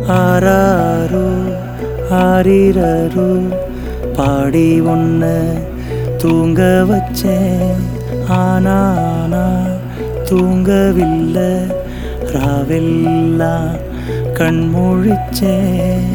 ஆராரோ ஆரிரரோ பாடி உன்ன தூங்க வச்சேன் ஆனா நான் தூங்கவில்லை ராவெல்லாம் கண் முழிச்சேன்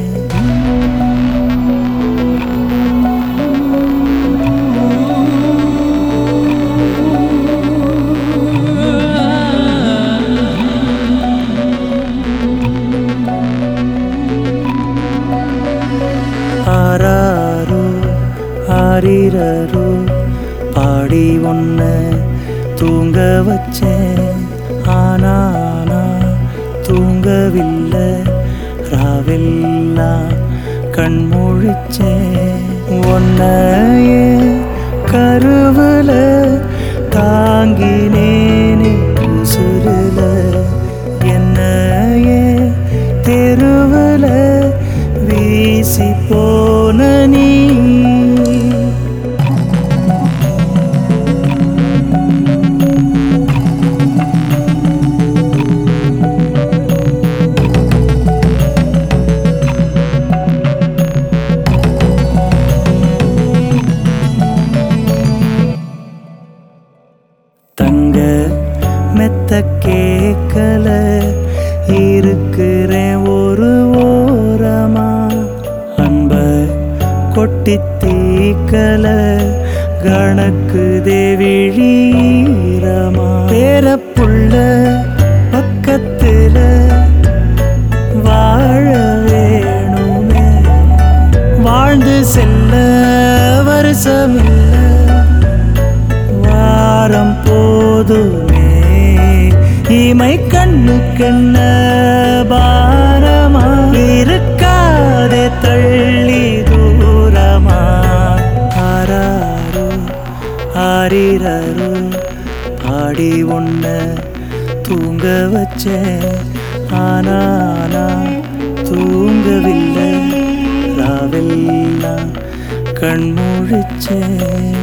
ஆராரோ ஆரிரரோ பாடி உன்ன தூங்க வச்சேன் ஆனா நான் தூங்கவில்லை ராவெல்லாம் கண் முழிச்சேன் உன்னையே கருவுல தாங்கினேனே உசுருல என்னையே தெருவுல வீசி போன நீ தங்க மெத்த கேக்கல இருக்கிறேன் ஒரு ஓரமா அன்ப கொட்டி தீக்கல கணக்கு தேவிழீரமா பேரப்புள்ள பக்கத்துல வாழ வேணுமே வாழ்ந்து செல்ல வருஷமில்ல வாரம் போதுமே இமை கண்ணுக்கென்ன பாரமா இருக்காதே தள்ளி தூரமா ஆராரோ ஆரிரரோ பாடி உன்ன தூங்க வச்சேன் ஆனா நான் தூங்கவில்லை ராவெல்லாம் கண் முழிச்சேன்